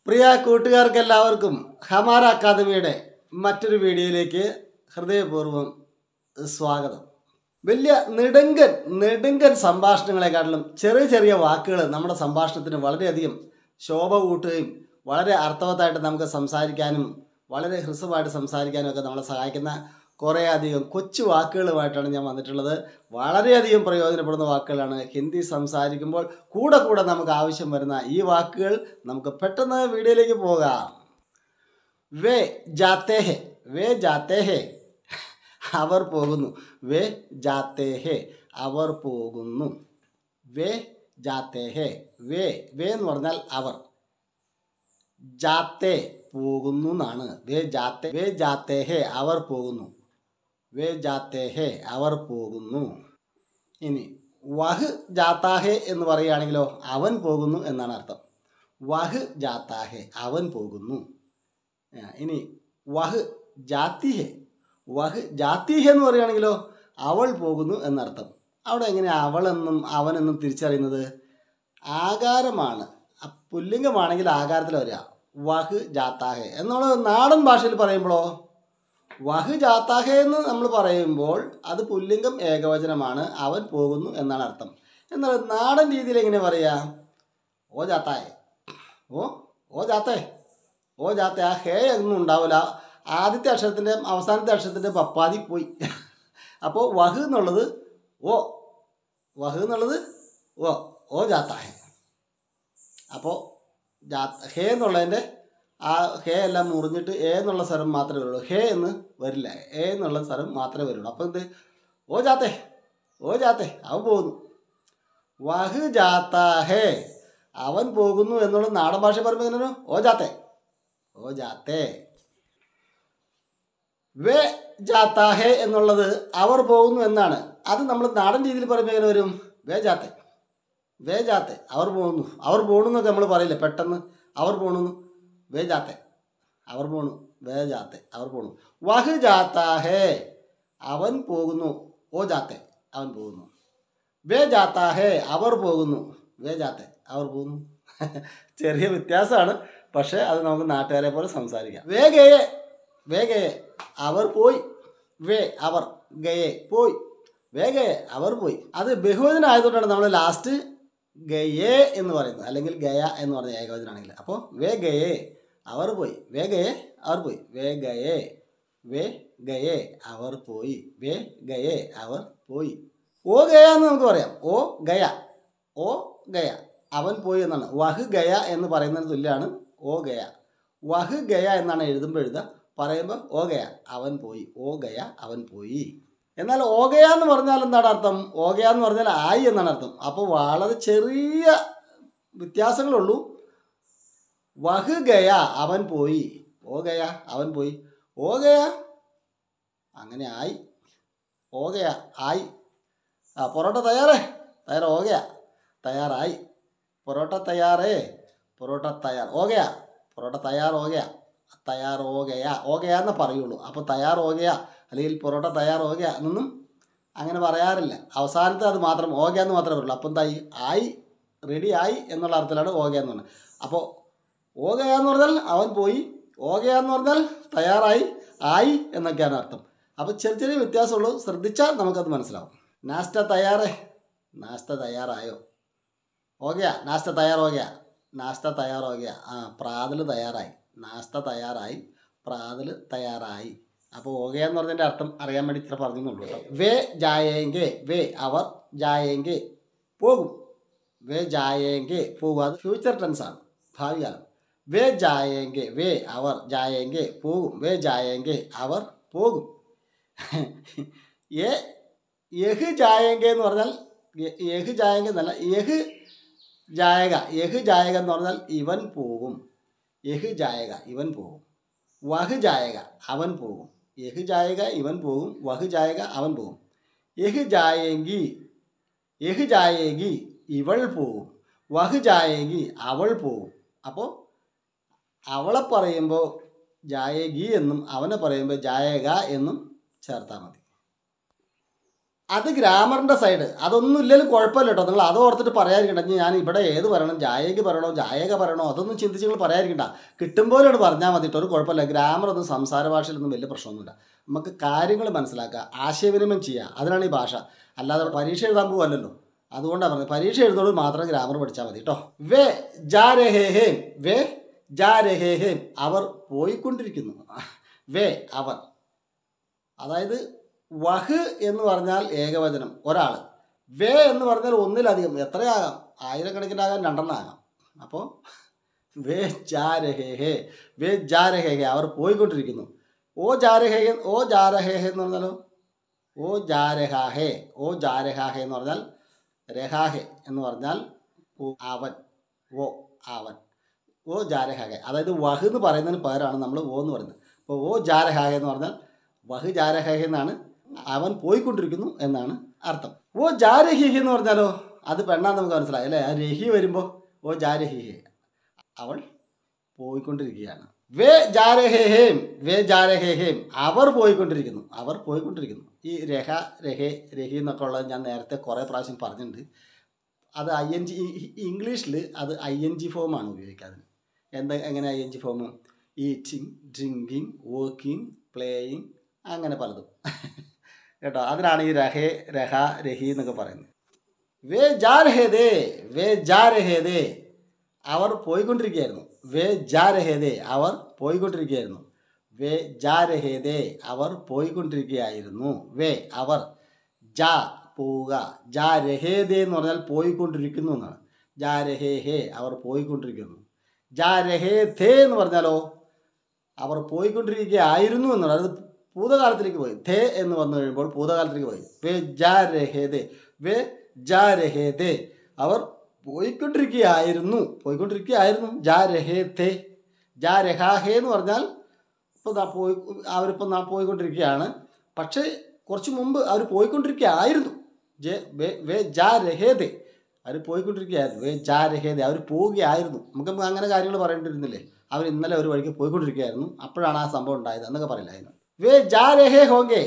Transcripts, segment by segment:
പ്രിയ കൂട്ടുകാർക്ക് എല്ലാവർക്കും ഹമാര അക്കാദമിയുടെ മറ്റൊരു വീഡിയോയിലേക്ക് ഹൃദയപൂർവ്വം സ്വാഗതം വലിയ നെടുങ്കൻ നെടുങ്കൻ സംഭാഷണങ്ങളെക്കാട്ടിലും ചെറിയ ചെറിയ വാക്കുകൾ നമ്മുടെ സംഭാഷണത്തിന് വളരെയധികം ശോഭ കൂട്ടുകയും വളരെ അർത്ഥവത്തായിട്ട് നമുക്ക് സംസാരിക്കാനും വളരെ ഹ്രസ്വമായിട്ട് സംസാരിക്കാനും ഒക്കെ നമ്മളെ സഹായിക്കുന്ന കുറേ അധികം കൊച്ചു വാക്കുകളുമായിട്ടാണ് ഞാൻ വന്നിട്ടുള്ളത് വളരെയധികം പ്രയോജനപ്പെടുന്ന വാക്കുകളാണ് ഹിന്ദി സംസാരിക്കുമ്പോൾ കൂടെ കൂടെ നമുക്ക് ആവശ്യം വരുന്ന ഈ വാക്കുകൾ നമുക്ക് പെട്ടെന്ന് വീഡിയോയിലേക്ക് പോകാം വേ ജാത്തേ ഹെ വേ ജാത്തേ ഹെ അവർ പോകുന്നു വേ ജാത്തേ ഹെ അവർ പോകുന്നു വേ ജാത്തേ ഹെ വേ വേ എന്ന് പറഞ്ഞാൽ അവർ ജാത്തേ പോകുന്നു എന്നാണ് വേ ജാത്തേ വേ ജാത്തേ ഹെ അവർ പോകുന്നു വേ ജാത്തേ ഹെ അവർ പോകുന്നു ഇനി വഹ് ജാത്താഹെ എന്ന് പറയുകയാണെങ്കിലോ അവൻ പോകുന്നു എന്നാണ് അർത്ഥം വഹ് ജാത്താഹെ അവൻ പോകുന്നു ആ, ഇനി വഹ് ജാത്തിഹെ വഹ് ജാത്തിഹെ എന്ന് പറയുകയാണെങ്കിലോ അവൾ പോകുന്നു എന്നർത്ഥം അവിടെ എങ്ങനെ അവളെന്നും അവനെന്നും തിരിച്ചറിയുന്നത് ആകാരമാണ് ആ പുല്ലിംഗമാണെങ്കിൽ ആകാരത്തിൽ വരിക വഹ് ജാത്താഹെ എന്നുള്ള നാടൻ ഭാഷയിൽ പറയുമ്പോഴോ വഹ് ജാത്താഹെ എന്ന് നമ്മൾ പറയുമ്പോൾ അത് പുല്ലിംഗം ഏകവചനമാണ് അവൻ പോകുന്നു എന്നാണ് അർത്ഥം എന്നാൽ നാടൻ രീതിയിൽ എങ്ങനെ പറയാ ഓ ജാത്താഹെ ഓ ഓ ജാത്തേ ഓ ജാത്തേ ആ ഹേ ഒന്നും ഉണ്ടാവില്ല ആദ്യത്തെ അക്ഷരത്തിൻ്റെ അവസാനത്തെ അക്ഷരത്തിൻ്റെ പപ്പാതി പോയി അപ്പോൾ വഹ് എന്നുള്ളത് ഓ വഹ് എന്നുള്ളത് ഓ ഓ ജാത്താഹെ അപ്പോൾ ജാ ഹേ എന്നുള്ളതിൻ്റെ ആ ഹേ എല്ലാം മുറിഞ്ഞിട്ട് എ എന്നുള്ള സ്വരം മാത്രമേ വരുള്ളൂ ഹേ എന്ന് വരില്ല എ എന്നുള്ള സ്വരം മാത്രമേ വരുള്ളൂ അപ്പോൾ എന്ത് ഓ ജാത്തേ ഓ ജാത്തേ അവൻ പോകുന്നു വഹ് ജാത്താ ഹേ അവൻ പോകുന്നു എന്നുള്ള നാടൻ ഭാഷ പറയുമ്പോൾ എങ്ങനെ വരും? ഓ ജാത്തേ ഓ ജാത്തേ വേ ജാത്താ ഹേ എന്നുള്ളത് അവർ പോകുന്നു എന്നാണ് അത് നമ്മൾ നാടൻ രീതിയിൽ പറയുമ്പോൾ എങ്ങനെ വരും വേ ജാത്തേ വേ ജാത്തെ അവർ പോകുന്നു അവർ പോണു എന്നൊക്കെ നമ്മൾ പറയില്ല പെട്ടെന്ന് അവർ പോണു വേ ജാത്തെ അവർ പോണു വേ ജാത്തെ അവർ പോണു വഹ് ജാത്താ ഹേ അവൻ പോകുന്നു ഓ ജാത്തെ അവൻ പോകുന്നു വേ ജാത്താ ഹേ അവർ പോകുന്നു വേ ജാത്തെ അവർ പോകുന്നു ചെറിയ വ്യത്യാസമാണ് പക്ഷേ അത് നമുക്ക് നാട്ടുകാരെ പോലെ സംസാരിക്കാം വേ ഗയെ വേ ഗയെ അവർ പോയി വേ അവർ ഗയെ പോയി വേ ഗയെ അവർ പോയി അത് ബഹുവചനം ആയതുകൊണ്ടാണ് നമ്മൾ ലാസ്റ്റ് ഗയേ എന്ന് പറയുന്നത് അല്ലെങ്കിൽ ഗയ എന്ന് പറഞ്ഞ ഏകവചനാണെങ്കിൽ അപ്പോൾ വേ ഗയേ അവർ പോയി വേ ഗയേ അവർ പോയി വേ ഗയേ വേ ഗയേ അവർ പോയി വേ ഗയേ അവർ പോയി ഓ ഗയ എന്ന് നമുക്ക് പറയാം ഓ ഗയ ഓ ഗയ അവൻ പോയി എന്നാണ് വഹ് ഗയ എന്ന് പറയുന്നതിന് തുല്യമാണ് ഓ ഗയ വഹ് ഗയ എന്നാണ് എഴുതുമ്പോൾ എഴുതുക പറയുമ്പോൾ ഓ ഗയ അവൻ പോയി ഓ ഗയ അവൻ പോയി എന്നാൽ ഓകയ എന്ന് പറഞ്ഞാൽ എന്താണ് അർത്ഥം ഓകയ എന്ന് പറഞ്ഞാൽ ആയി എന്നാണ് അർത്ഥം അപ്പോൾ വളരെ ചെറിയ വ്യത്യാസങ്ങളുള്ളൂ വഹ് ഗയ അവൻ പോയി ഓകയ അവൻ പോയി ഓകയ അങ്ങനെ ആയി ഓകയ ആയി ആ പൊറോട്ട തയ്യാറേ തയ്യാർ ഓകയ തയ്യാറായി പൊറോട്ട തയ്യാറേ പൊറോട്ട തയ്യാർ ഓകയ പൊറോട്ട തയ്യാർ ഓകയ തയ്യാർ ഓകയ ഓകയ എന്ന് പറയുള്ളൂ അപ്പോൾ തയ്യാർ ഓകയ അല്ലെങ്കിൽ പൊറോട്ട തയ്യാർ ഓകയ എന്നൊന്നും അങ്ങനെ പറയാറില്ല അവസാനത്തെ അത് മാത്രം ഓകയ എന്ന് മാത്രമേ പറയുള്ളൂ അപ്പം എന്തായി ആയി റെഡി ആയി എന്നുള്ള അർത്ഥത്തിലാണ് ഓകയ എന്ന് പറഞ്ഞത് അപ്പോൾ ഓകയ എന്ന് പറഞ്ഞാൽ അവൻ പോയി ഓകയ എന്ന് പറഞ്ഞാൽ തയ്യാറായി ആയി എന്നൊക്കെയാണ് അർത്ഥം അപ്പോൾ ചെറിയ ചെറിയ വ്യത്യാസമുള്ളൂ ശ്രദ്ധിച്ചാൽ നമുക്കത് മനസ്സിലാവും നാസ്ത തയ്യാറേ നാസ്ത തയ്യാറായോ ഓകയാ നാസ്ത തയ്യാറോകയാ നാസ്ത തയ്യാറോകയാ ആ പ്രാതൽ തയ്യാറായി നാസ്ത തയ്യാറായി പ്രാതൽ തയ്യാറായി അപ്പോൾ ഓകയ എന്ന് പറഞ്ഞതിൻ്റെ അർത്ഥം അറിയാൻ വേണ്ടി ഇത്ര പറഞ്ഞെന്നുള്ളൂ കേട്ടോ വേ ജായേങ്കെ വേ അവർ ജായേങ്കെ പോകും വേ ജായേങ്കെ പോകുക അത് ഫ്യൂച്ചർ ടെൻസ് ആണ് ഭാവികാലം വേ ജായേങ്കെ വേ അവർ ജായേങ്കെ പോകും വേ ജായേങ്കെ അവർ പോകും ഏ യഹ് ജായേങ്കെ എന്ന് പറഞ്ഞാൽ യ- യഹ് ജായേങ്ക എന്നല്ല യഹ് ജായക യഹ് ജായക എന്ന് പറഞ്ഞാൽ ഇവൻ പോകും യഹ് ജായക ഇവൻ പോകും വഹ് ജായക അവൻ പോകും യഹ് ജായക ഇവൻ പോകും വഹ് ജായക അവൻ പോകും യഹ് ജായേങ്കി യഹ് ജായേഗി ഇവൾ പോകും വഹ് ജായേഗി അവൾ പോകും അപ്പോൾ അവളെ പറയുമ്പോൾ ജായേഗി എന്നും അവനെ പറയുമ്പോൾ ജായക എന്നും ചേർത്താൽ മതി അത് ഗ്രാമറിൻ്റെ സൈഡ് അതൊന്നും ഇല്ലെങ്കിലും കുഴപ്പമില്ല കേട്ടോ നിങ്ങൾ അത് ഓർത്തിട്ട് പറയാതിരിക്കണ്ട ഇനി ഞാൻ ഇവിടെ ഏത് പറയണം ജായക പറയണോ ജായക പറയണോ അതൊന്നും ചിന്തിച്ച് നിങ്ങൾ പറയാതിരിക്കണ്ട കിട്ടുമ്പോഴോട് പറഞ്ഞാൽ മതി കേട്ടോ ഒരു കുഴപ്പമില്ല ഗ്രാമർ ഒന്നും സംസാര ഭാഷയിലൊന്നും വലിയ പ്രശ്നമൊന്നുമില്ല നമുക്ക് കാര്യങ്ങൾ മനസ്സിലാക്കുക ആശയവിനിമയം ചെയ്യുക അതിനാണ് ഈ ഭാഷ അല്ലാതെ പരീക്ഷ എഴുതാൻ പോവല്ലല്ലോ അതുകൊണ്ടാണ് പറഞ്ഞത് പരീക്ഷ എഴുതുന്നത് മാത്രം ഗ്രാമർ പഠിച്ചാൽ മതി കേട്ടോ വേ ജാ രഹേ ഹേം വേ ജാ രഹേ ഹേം അവർ പോയിക്കൊണ്ടിരിക്കുന്നു വേ അവർ അതായത് വഹ് എന്ന് പറഞ്ഞാൽ ഏകവചനം ഒരാൾ വേ എന്ന് പറഞ്ഞാൽ ഒന്നിലധികം എത്രയാകാം ആയിരക്കണക്കിനാകാം രണ്ടെണ്ണമാകാം അപ്പോൾ വേ ജാരഹേ ഹേ വേ ജാരഹേ ഹേ അവർ പോയിക്കൊണ്ടിരിക്കുന്നു ഓ ജാരഹേ ഓ ജാരഹേ ഹേ എന്ന് പറഞ്ഞാലോ ഓ ജാരഹാഹേ ഓ ജാരഹാഹേ എന്ന് പറഞ്ഞാൽ രഹാഹെ എന്ന് പറഞ്ഞാൽ ഓ അവൻ ഓ അവൻ ഓ ജാരഹാഹെ അതായത് വഹ് എന്ന് പറയുന്നതിന് പകരമാണ് നമ്മൾ ഓ എന്ന് പറയുന്നത് അപ്പോൾ ഓ ജാരഹാഹെ എന്ന് പറഞ്ഞാൽ വഹ് ജാരഹാഹെ എന്നാണ് അവൻ പോയിക്കൊണ്ടിരിക്കുന്നു എന്നാണ് അർത്ഥം ഓ ജാരഹിഹി എന്ന് പറഞ്ഞാലോ അത് പെണ്ണാന്ന് നമുക്ക് മനസ്സിലായി അല്ലേ ആ രഹി വരുമ്പോൾ ഓ ജാരഹിഹി അവൾ പോയിക്കൊണ്ടിരിക്കുകയാണ് വേ ജാരഹേഹേം വേ ജാരഹേഹേം അവർ പോയിക്കൊണ്ടിരിക്കുന്നു അവർ പോയിക്കൊണ്ടിരിക്കുന്നു ഈ രഹ രഹേ രഹി എന്നൊക്കെ ഉള്ളത് ഞാൻ നേരത്തെ കുറേ പ്രാവശ്യം പറഞ്ഞിട്ടുണ്ട് അത് ഐ എൻ ജി ഇംഗ്ലീഷിൽ അത് ഐ എൻ ജി ഫോമാണ് ഉപയോഗിക്കാതെ എന്താ എങ്ങനെ I N G form eating drinking working playing അങ്ങനെ പലതും കേട്ടോ അതിനാണ് ഈ രഹേ രഹ രഹി എന്നൊക്കെ പറയുന്നത് വേ ജാ രഹേ ദേ വേ ജാ രഹേ ദേ അവർ പോയിക്കൊണ്ടിരിക്കുകയായിരുന്നു വേ ജാ രഹേ ദേ അവർ പോയിക്കൊണ്ടിരിക്കുകയായിരുന്നു വേ ജാ രഹേ ദേ അവർ പോയിക്കൊണ്ടിരിക്കുകയായിരുന്നു വേ അവർ ജാ പോവുക ജാ രഹേ ദേ എന്ന് പറഞ്ഞാൽ പോയിക്കൊണ്ടിരിക്കുന്നു എന്നാണ് ജാ രഹേ ഹേ അവർ പോയിക്കൊണ്ടിരിക്കുന്നു ജാ രഹേ ഥേ എന്ന് പറഞ്ഞാലോ അവർ പോയിക്കൊണ്ടിരിക്കുകയായിരുന്നു എന്നാണ് അത് ഭൂതകാലത്തിലേക്ക് പോയി ഥേ എന്ന് വന്നു കഴിയുമ്പോൾ ഭൂതകാലത്തിലേക്ക് പോയി വേ ജാ രഹേ ദേ വേ ജാ രഹേ ദേ അവർ പോയിക്കൊണ്ടിരിക്കുകയായിരുന്നു പോയിക്കൊണ്ടിരിക്കുകയായിരുന്നു ജാ രഹേ തേ ജാ രഹാഹേ എന്ന് പറഞ്ഞാൽ ഇപ്പോൾ ദാ പോയി അവരിപ്പോൾ നാ പോയിക്കൊണ്ടിരിക്കുകയാണ് പക്ഷേ കുറച്ച് മുമ്പ് അവർ പോയിക്കൊണ്ടിരിക്കുകയായിരുന്നു ജെ വേ വേ ജാ രഹേ ദേ അവർ പോയിക്കൊണ്ടിരിക്കുകയായിരുന്നു വേ ജാ രഹേ ദേ അവർ പോവുകയായിരുന്നു നമുക്ക് നമുക്ക് അങ്ങനെ കാര്യങ്ങൾ പറയേണ്ടിരുന്നില്ലേ അവർ ഇന്നലെ ഒരു വഴിക്ക് പോയിക്കൊണ്ടിരിക്കുകയായിരുന്നു അപ്പോഴാണ് ആ സംഭവം ഉണ്ടായത് എന്നൊക്കെ പറയില്ലായിരുന്നു വേ ജാ രഹേ ഹോങ്കേ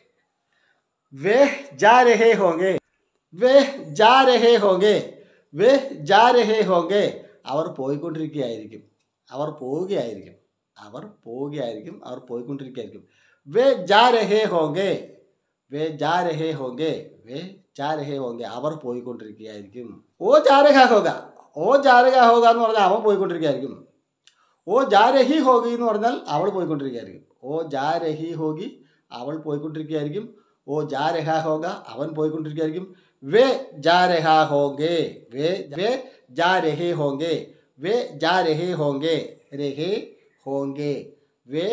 വേ ജാ രഹേ ഹോങ്കേ വേ ജാ രഹേ ഹോങ്കേ വേ ജാ രഹേ ഹോങ്കേ അവർ പോയിക്കൊണ്ടിരിക്കുകയായിരിക്കും അവർ പോവുകയായിരിക്കും അവർ പോവുകയായിരിക്കും അവർ പോയിക്കൊണ്ടിരിക്കുകയായിരിക്കും വേ ജാ രഹേ ഹോങ്കേ വേ ജാ രഹേ ഹോങ്കേ വേ ജാ രഹേ ഹോങ്കേ അവർ പോയിക്കൊണ്ടിരിക്കുകയായിരിക്കും ഓ ജാരഹ ഹോക ഓ ജാരഹ ഹോക എന്ന് പറഞ്ഞാൽ അവൻ പോയിക്കൊണ്ടിരിക്കുകയായിരിക്കും ഓ ജാ രഹി ഹോഗി എന്ന് പറഞ്ഞാൽ അവൾ പോയിക്കൊണ്ടിരിക്കുകയായിരിക്കും ഓ ജാ രഹി ഹോഗി അവൾ പോയിക്കൊണ്ടിരിക്കുകയായിരിക്കും ഓ ജാ രഹ ഹോഗ അവൻ പോയിക്കൊണ്ടിരിക്കുകയായിരിക്കും വേ ജാ രഹ ഹോങ്കേ വേ വേ ജാ രഹേ ഹോങ്കേ വേ ജാ രഹേ ഹോങ്കേ രഹേ ഹോങ്കേ വേ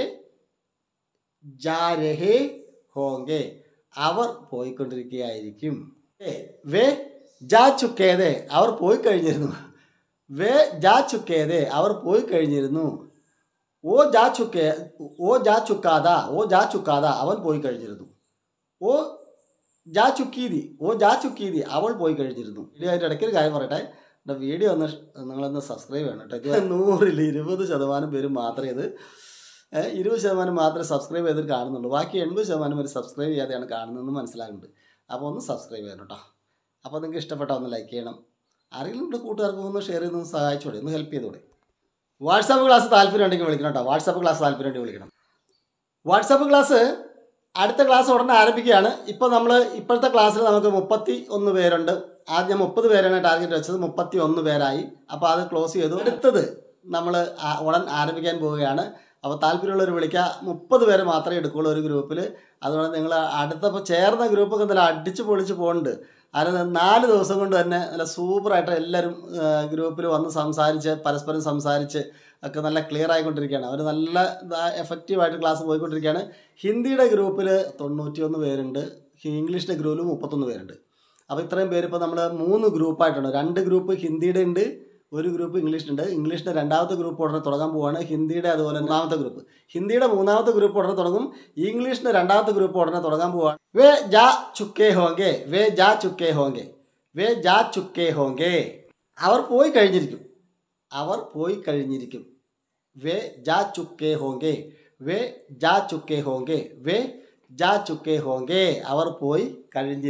ജാ രഹേ ഹോങ്കേ അവർ പോയിക്കൊണ്ടിരിക്കുകയായിരിക്കും ഏ, വേ ജാ ചുക്കേതെ അവർ പോയി കഴിഞ്ഞിരുന്നു വേ ജാ ചുക്കേതെ അവർ പോയി കഴിഞ്ഞിരുന്നു ഓ ജാ ചുക്കേ ഓ ജാ ചുക്കാത ഓ ജാ ചുക്കാത അവൻ പോയി കഴിഞ്ഞിരുന്നു ഓ ജാ ചുക്കീതി ഓ ജാ ചുക്കീതി അവൾ പോയി കഴിഞ്ഞിരുന്നു വീഡിയോ അതിൻ്റെ ഇടയ്ക്ക് ഒരു കാര്യം പറയട്ടെ എൻ്റെ വീഡിയോ ഒന്ന് ഷ്- നിങ്ങളൊന്ന് സബ്സ്ക്രൈബ് ചെയ്യണം കേട്ടോ ഇത് നൂറിൽ ഇരുപത് ശതമാനം പേര് മാത്രമേ ഇത് ഏഹ്, ഇരുപത് ശതമാനം മാത്രമേ സബ്സ്ക്രൈബ് ചെയ്തിട്ട് കാണുന്നുള്ളൂ ബാക്കി എൺപത് ശതമാനം പേര് സബ്സ്ക്രൈബ് ചെയ്യാതെയാണ് കാണുന്നതെന്ന് മനസ്സിലാകുന്നുണ്ട് അപ്പോൾ ഒന്ന് സബ്സ്ക്രൈബ് ചെയ്യണം കേട്ടോ അപ്പോൾ നിങ്ങൾക്ക് ഇഷ്ടപ്പെട്ട ഒന്ന് ലൈക്ക് ചെയ്യണം ആരെങ്കിലും ഇവിടെ കൂട്ടുകാർക്ക് ഒന്ന് ഷെയർ ചെയ്ത് ഒന്ന് സഹായിച്ചോടെ ഒന്ന് ഹെൽപ്പ് ചെയ്തോടെ വാട്സാപ്പ് ക്ലാസ് താല്പര്യം ഉണ്ടെങ്കിൽ വിളിക്കണം കേട്ടോ വാട്സാപ്പ് ക്ലാസ് താല്പര്യം ഉണ്ടെങ്കിൽ വിളിക്കണം വാട്സാപ്പ് ക്ലാസ് അടുത്ത ക്ലാസ് ഉടനെ ആരംഭിക്കുകയാണ് ഇപ്പോൾ നമ്മൾ ഇപ്പോഴത്തെ ക്ലാസ്സിൽ നമുക്ക് മുപ്പത്തി ഒന്ന് പേരുണ്ട് ആദ്യം മുപ്പത് പേരാണ് ടാർഗറ്റ് വെച്ചത് മുപ്പത്തി ഒന്ന് പേരായി അപ്പോൾ അത് ക്ലോസ് ചെയ്തു അടുത്തത് നമ്മൾ ഉടൻ ആരംഭിക്കാൻ പോവുകയാണ് അപ്പോൾ താല്പര്യമുള്ളവർ വിളിക്കുക മുപ്പത് പേര് മാത്രമേ എടുക്കുകയുള്ളൂ ഒരു ഗ്രൂപ്പിൽ അതുകൊണ്ട് നിങ്ങൾ അടുത്തപ്പോൾ ചേർന്ന ഗ്രൂപ്പൊക്കെ നല്ല അടിച്ച് പൊളിച്ച് പോകുന്നുണ്ട് അത് നാല് ദിവസം കൊണ്ട് തന്നെ നല്ല സൂപ്പറായിട്ട് എല്ലാവരും ഗ്രൂപ്പിൽ വന്ന് സംസാരിച്ച് പരസ്പരം സംസാരിച്ച് ഒക്കെ നല്ല ക്ലിയർ ആയിക്കൊണ്ടിരിക്കുകയാണ് അവർ നല്ല എഫക്റ്റീവായിട്ട് ക്ലാസ് പോയിക്കൊണ്ടിരിക്കുകയാണ് ഹിന്ദിയുടെ ഗ്രൂപ്പിൽ തൊണ്ണൂറ്റിയൊന്ന് പേരുണ്ട് ഇംഗ്ലീഷിൻ്റെ ഗ്രൂപ്പിൽ മുപ്പത്തൊന്ന് പേരുണ്ട് അപ്പോൾ ഇത്രയും പേര് ഇപ്പോൾ നമ്മൾ മൂന്ന് ഗ്രൂപ്പായിട്ടുണ്ട് രണ്ട് ഗ്രൂപ്പ് ഹിന്ദിയുടെ ഉണ്ട് ഒരു ഗ്രൂപ്പ് ഇംഗ്ലീഷിനുണ്ട് ഇംഗ്ലീഷിൻ്റെ രണ്ടാമത്തെ ഗ്രൂപ്പ് ഉടനെ തുടങ്ങാൻ പോവാണ് ഹിന്ദിയുടെ അതുപോലെ മൂന്നാമത്തെ ഗ്രൂപ്പ് ഹിന്ദിയുടെ മൂന്നാമത്തെ ഗ്രൂപ്പ് ഉടനെ തുടങ്ങും ഇംഗ്ലീഷിൻ്റെ രണ്ടാമത്തെ ഗ്രൂപ്പ് ഉടനെ തുടങ്ങാൻ പോവാണ് വേ ജാ ചുക്കേ ഹോങ്കെ വേ ജാ ചുക്കേ ഹോങ്കെ വേ ജാ ചുക്കേ ഹോങ്കെ അവർ പോയി കഴിഞ്ഞിരിക്കും അവർ പോയി കഴിഞ്ഞിരിക്കും വേ ജാ ചുക്കേ ഹോങ്കെ വേ ജാ ചുക്കേ ഹോങ്കെ വേ ജാ ചുക്കേ ഹോങ്കെ അവർ പോയി കഴിഞ്ഞിരിക്കും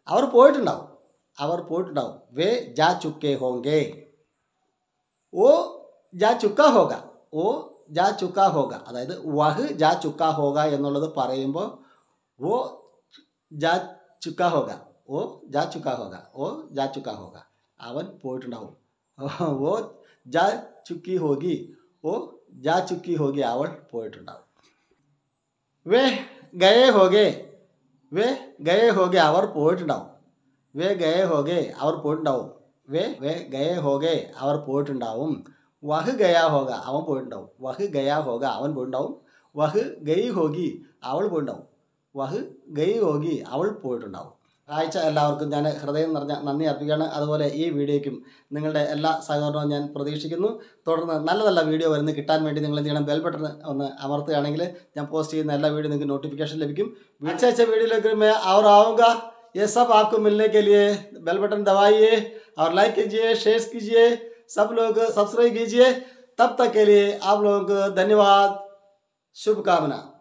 അവർ പോയിട്ടുണ്ടാവും അവർ പോയിട്ടുണ്ടാവും വേ ജാ ചുക്കേ ഹോങ്കേ ഓ ജാ ചുക്ക ഹോക ഓ ജാ ചുക്ക ഹോക അതായത് വഹ് ജാ ചുക്ക ഹോക എന്നുള്ളത് പറയുമ്പോൾ ഓ ജാ ചുക്ക ഹോക ഓ ജാ ചുക്ക ഹോക ഓ ജാ ചുക്ക ഹോക അവൻ പോയിട്ടുണ്ടാവും ഓ ജാ ചുക്കി ഹോഗി ഓ ജാ ചുക്കി ഹോഗി അവൾ പോയിട്ടുണ്ടാവും വേ ഗയേ ഹോകെ വേ ഗയേ ഹോകെ അവർ പോയിട്ടുണ്ടാവും വേ ഗയേ ഹോകെ അവർ പോയിട്ടുണ്ടാവും വേ വേ ഗയേ ഹോകെ അവർ പോയിട്ടുണ്ടാവും വഹ് ഗയാ ഹോക അവൻ പോയിട്ടുണ്ടാവും വഹ് ഗയാ ഹോക അവൻ പോയിട്ടുണ്ടാവും വഹ് ഗയി ഹോഗി അവൾ പോയിട്ടുണ്ടാവും വഹ് ഗയി ഹോഗി അവൾ പോയിട്ടുണ്ടാവും കാഴ്ച എല്ലാവർക്കും ഞാൻ ഹൃദയം നിറഞ്ഞ നന്ദി അർപ്പിക്കുകയാണ് അതുപോലെ ഈ വീഡിയോയ്ക്കും നിങ്ങളുടെ എല്ലാ സഹകരണവും ഞാൻ പ്രതീക്ഷിക്കുന്നു തുടർന്ന് നല്ല നല്ല വീഡിയോ വരുന്ന കിട്ടാൻ വേണ്ടി നിങ്ങൾ എന്ത് ചെയ്യണം ബെൽ ബട്ടൺ ഒന്ന് അമർത്തുകയാണെങ്കിൽ ഞാൻ പോസ്റ്റ് ചെയ്യുന്ന എല്ലാ വീഡിയോ നിങ്ങൾക്ക് നോട്ടിഫിക്കേഷൻ ലഭിക്കും अच्छा अच्छा वीडियो लेकर मैं और आऊँगा ये सब आपको मिलने के लिए बेल बटन दबाइए और लाइक कीजिए शेयर कीजिए सब लोग सब्सक्राइब कीजिए तब तक के लिए आप लोगों को धन्यवाद शुभकामना